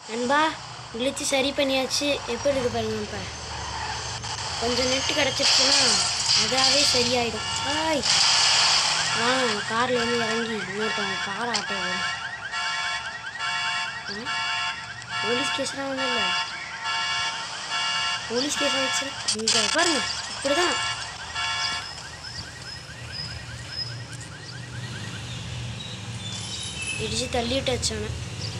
நண்பா கிழிச்சு சரி பண்ணியாச்சு எப்படி இருக்கு பாருங்க இப்போ கொஞ்சம் நெட்டு கிடச்சிருச்சுன்னா அதாவே சரியாயிடும் ஆய் ஆ காரில் வந்து இறங்கி இன்னொருத்தவங்க கார் ஆட்டோ வரும் ஆ? போலீஸ் கேஸ்லாம் ஒன்றும் இல்லை போலீஸ் கேஸ் ஆயிடுச்சு இங்கே பாருங்க இப்படிதான் இடிச்சு தள்ளிட்டு வச்சவனை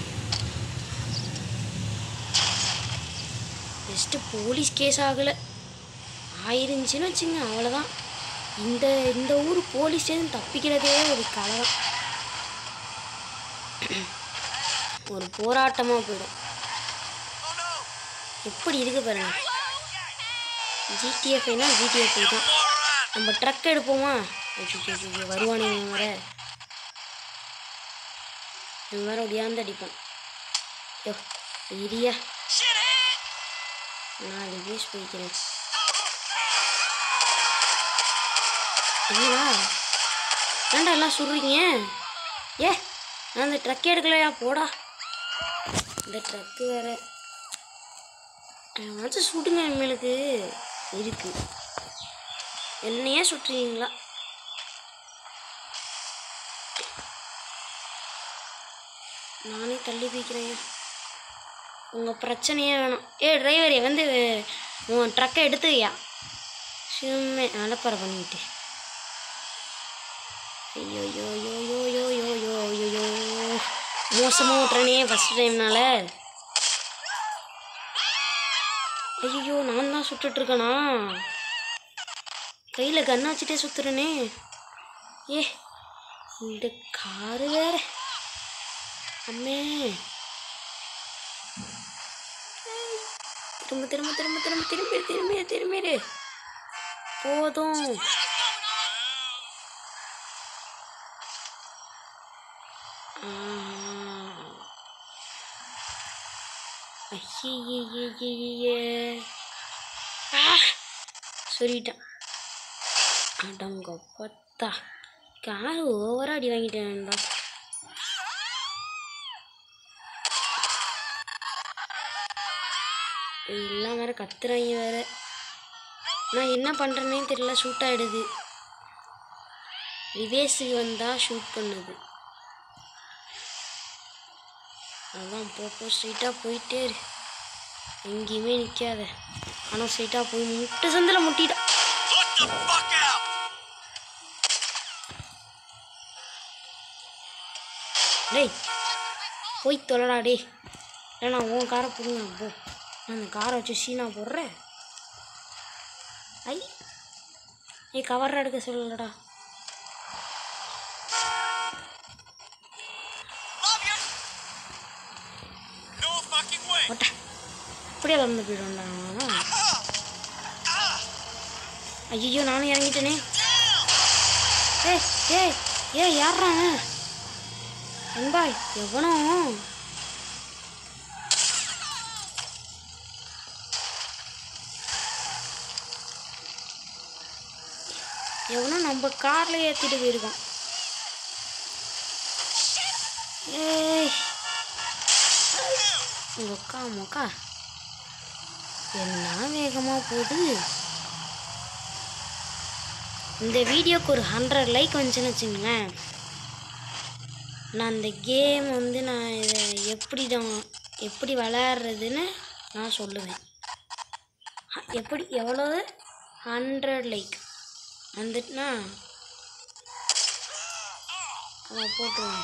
ஜஸ்ட்டு போலீஸ் கேஸ் ஆகலை ஆயிருந்துச்சுன்னு வச்சுங்க அவ்வளோதான் இந்த இந்த ஊர் போலீஸ் ஸ்டேஷன் தப்பிக்கிறதே ஒரு கலை தான் ஒரு போராட்டமாக போயிடும் எப்படி இருக்கு பாருங்க ஜிடிஎஃப்னா ஜிடிஎஃப் தான் நம்ம ட்ரக் எடுப்போமா ஐயோ, ஐயோ, ஐயோ, வருவானே இவன் வேற இவன் வேற ஒடியாந்து அடிப்பான் யோ இரியா நான் ரிவேஸ் போய்க்கிறேன் என்னடா ஏன்டா எல்லாம் சுடுறீங்க ஏ நான் இந்த ட்ரக் எடுக்கலையா போடா இந்த ட்ரக்கு வேற ஏதாச்சும் சுடுங்க எங்களுக்கு இருக்கு என்னையே சுட்டுறீங்களா நானே தள்ளி போய்க்கிறேன் உங்கள் பிரச்சனையே வேணும் ஏ டிரைவரே வந்து உன் ட்ரக்கை எடுத்துக்கையா சும்மே அலப்பறை பண்ணிக்கிட்டு ஐயோ யோ யோ யோ யோ யோ யோ யோ யோ மோசமாக ஓட்டுறனே ஃபஸ்ட் டைம்னால ஐயோ நான் தான் சுட்டுட்ருக்கேனா கையில் கண்ணை வச்சுட்டே சுற்றுறனே ஏ இந்த காரு வேற அம்மே திரும்ப திரும்ப திரும்ப திரும்ப திரும்பி திரும்பி திரும்பிடு போதும் ஐயே சொல்லிட்டேன் அடங்கப்பத்தா கார் ஓவரா அடி வாங்கிட்டேன்டா எல்லாம் வேற கத்துறாங்க வேற நான் என்ன பண்ணுறேன்னே தெரியல ஷூட் ஆகிடுது ரிவேஸுக்கு வந்தால் ஷூட் பண்ணுது அதான் போ போ ஸ்ட்ரைட்டாக போயிட்டே இரு எங்கேயுமே நிற்காத ஆனால் ஸ்ட்ரைட்டாக போய் முட்டு சந்தில் முட்டிட்டா Look the fuck out! டேய் போய் தொலைடா டேய் ஏன்னா உன் காரை பிடுங்க போ நான் அந்த காரை வச்சு சீனா போடுறேன் ஐ நீ கவர் எடுக்க சொல்லலடா Love you! No fucking way! ஓட்ட அப்படியே வந்து போயிடும்டா ஐயோ நானும் இறங்கிட்டேனே ஏய் ஏய் ஏய் யார்றா அவன்? நண்பாய் எவனோ எவனோ நம்ம கார்ல ஏத்திட்டு போயிருக்கான் ஏய் மொக்கா மொக்கா என்ன வேகமாக போகுது இந்த வீடியோக்கு ஒரு ஹண்ட்ரட் லைக் வந்துச்சுன்னு வச்சுங்களேன் நான் இந்த கேம் வந்து நான் இதை எப்படி தான் எப்படி விளையாடுறதுன்னு நான் சொல்லுவேன் ஹ- எப்படி எவ்வளவு ஹண்ட்ரட் லைக் வந்துட்டுனா அவன் போட்டுருவேன்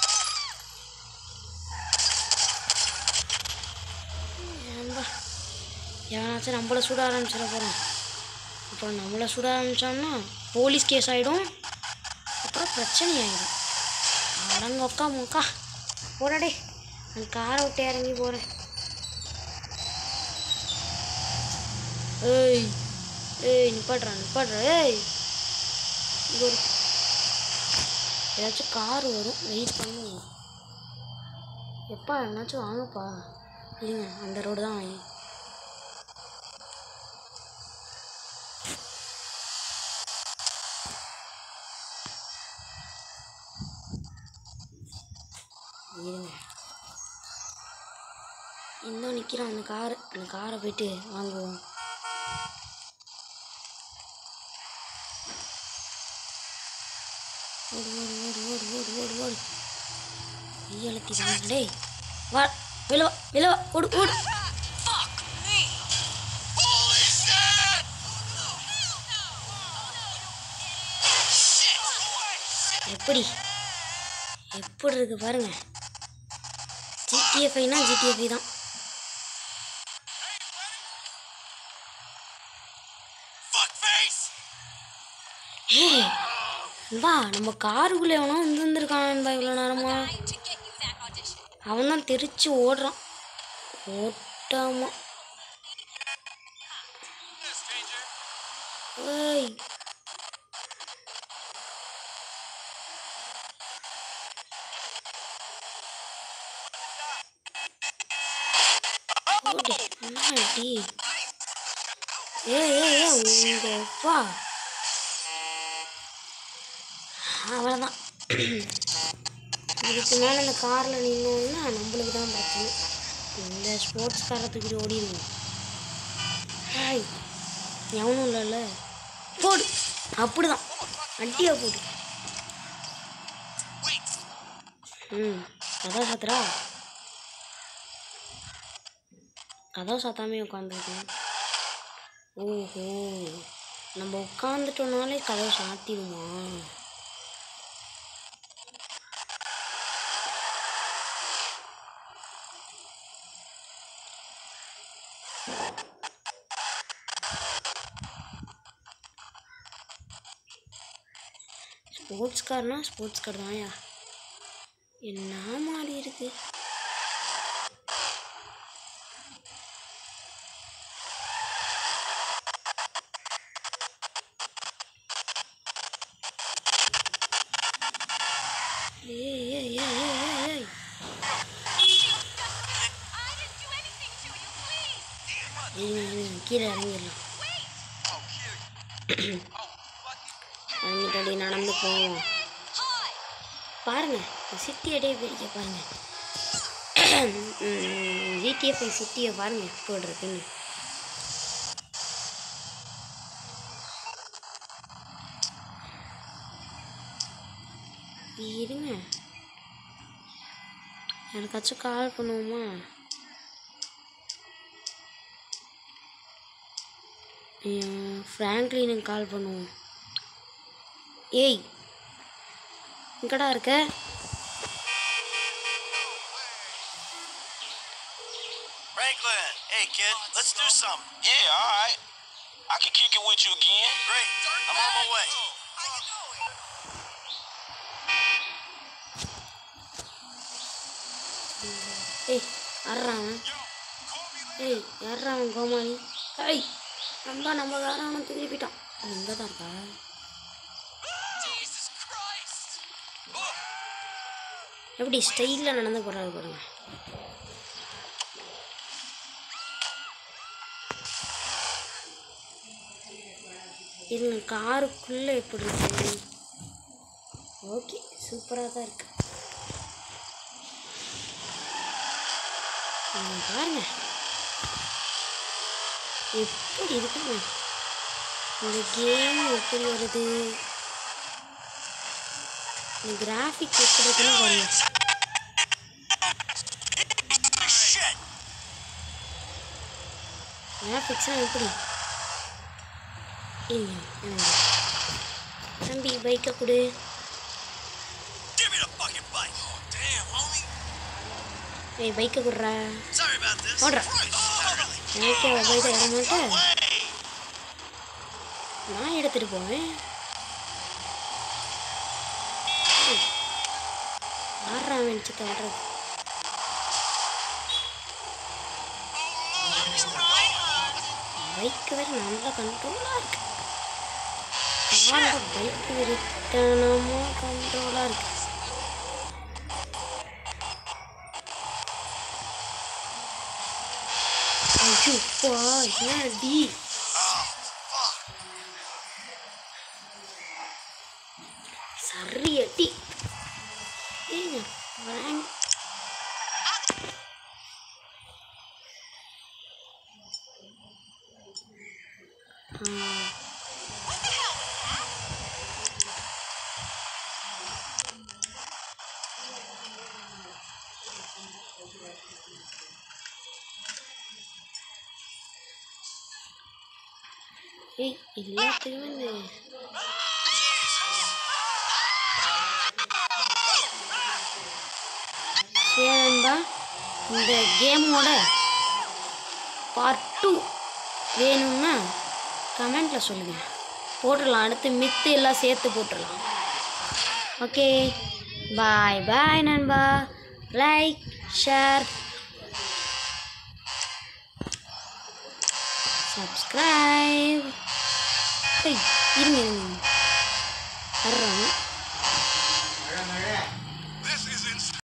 ஏன்பா எவனாச்சும் நம்மளை சுட ஆரம்பிச்சிட போகிறான் அப்புறம் நம்மளை சுட ஆரம்பித்தோம்னா போலீஸ் கேஸ் ஆகிடும் அப்புறம் பிரச்சனை ஆகிடும் அடங்கொக்கா முக்கா போடடே நான் காரை விட்டு இறங்கி போகிறேன் ஏய் ஏய் நிப்பாட்றா நிப்பாட்றா ஏய் இங்க ஒரு ஏதாச்சும் கார் வரும் வெயிட் பண்ணுவோம் எப்பா என்னாச்சும் வாங்கப்பா இருங்க அந்த ரோடு தான் வாங்கி இருங்க இன்னும் நிற்கிறான் அந்த கார் அந்த காரை போயிட்டு வாங்குவோம் ஓடு ஓடு ஓடு ஓடு ஓடு ஓடு ஓடு கையெழுத்தி டேய் வா விழுவா விழுவா ஓடு ஓடு Holy shit! எப்படி எப்படி இருக்கு பாருங்க ஜிடிஎஃப்ஐனா ஜிடிஎஃப்ஐ தான் Fuck face! ஏய் வா நம்ம காருக்குள்ளே எவனோ வந்து வந்திருக்கான் இவ்வளோ நேரமா to get you that audition. அவன் தான் தெரிச்சு ஓடுறான் ஓட்டாமா stranger. ஏய் ஓடு என்னாடி ஏய் ஏய் ஏய் உங்க அப்பா அவ்வளோதான் இதுக்கு மேலே இந்த காரில் நின்னோம்னா நம்மளுக்கு தான் பிரச்சனை இந்த ஸ்போர்ட்ஸ் காரை தூக்கிட்டு ஓடிடுவோம் ஹாய் எவனும் இல்லைல்ல போடு அப்படிதான் அட்டியா போடு Wait! ம் கதவை சாத்துறா கதவை சாத்தாமே உட்காந்துருக்கேன் ஓஹோ நம்ம உட்காந்துட்டோம்னாலே கதவை சாத்திடுமா ஸ்போர்ட்ஸ் கார்னா ஸ்போர்ட்ஸ் கார் தான்யா என்ன மாறி இருக்கு ஏய் ஏய் ஏய் ஏய் ஏய் ஏய் I didn't do anything to you, please. இருங்க, இருங்க, கீழே இறங்கிடலாம் இறங்கிட்டடி நடந்து போவோம் Hi. பாருங்க சிட்டி அடையே பிரிக்க பாருங்க ஜிடிஎஃப்ஐ சிட்டியை பாருங்க எப்படி இருக்குன்னு இருங்க யாருக்காச்சும் கால் பண்ணுவோமா ஃப்ராங்க்லினுக்கு கால் பண்ணுவோம் ஏய் எங்கடா இருக்க Franklin, hey kid, let's do something. Yeah, all right. I can kick it with you again. Great, I'm on my way. ஏய் யாரா அவன் ஏய் யாரா அவன் கோமாளி ஏய் நம்ம நம்ம வேற அவனை திருப்பிட்டான் இங்கே தான் இருக்கா Jesus Christ! எப்படி ஸ்டைலில் நடந்து போகிறாரு பாருங்க இருங்க காருக்குள்ளே எப்படி இருக்கு ஓகே சூப்பராக தான் இருக்கு இங்க பாருங்க எப்படி இருக்குங்க இந்த கேம் எப்படி வருது இந்த கிராஃபிக் எப்படி இருக்குன்னு பாருங்க Shit! கிராஃபிக்ஸ்லாம் எப்படி இல்ல, இல்ல. தம்பி பைக்கை கொடு Give me the fucking bike! Oh, damn, homie. ஏய் பைக்கை கொடுறா Sorry about this. Hold on. Christ, literally. எனக்கே பைக்கை இட மாட்டேன் Way! நான் எடுத்துட்டு போவேன் ஆடுறான் அவன் சித்த ஆடுறது பைக்கு வேற நல்லா கண்ட்ரோலாக இருக்கு காரோட பைக்கு வெறித்தனமாக கண்ட்ரோலாக இருக்கு ஐயோப்பா என்ன அடி சரி அடி ஏங்க வரேன் ஏய் எல்லாத்துக்குமே இந்த சரி நண்பா இந்த கேமோட பார்ட் டூ வேணும்னா கமெண்ட்டில் சொல்லுங்கள் போட்டுடலாம் அடுத்து மித்து எல்லாம் சேர்த்து போட்டுடலாம் ஓகே பாய் பாய் நண்பா லைக் ஷேர் சப்ஸ்கிரைப் இருங்க இருங்க வர்றோம்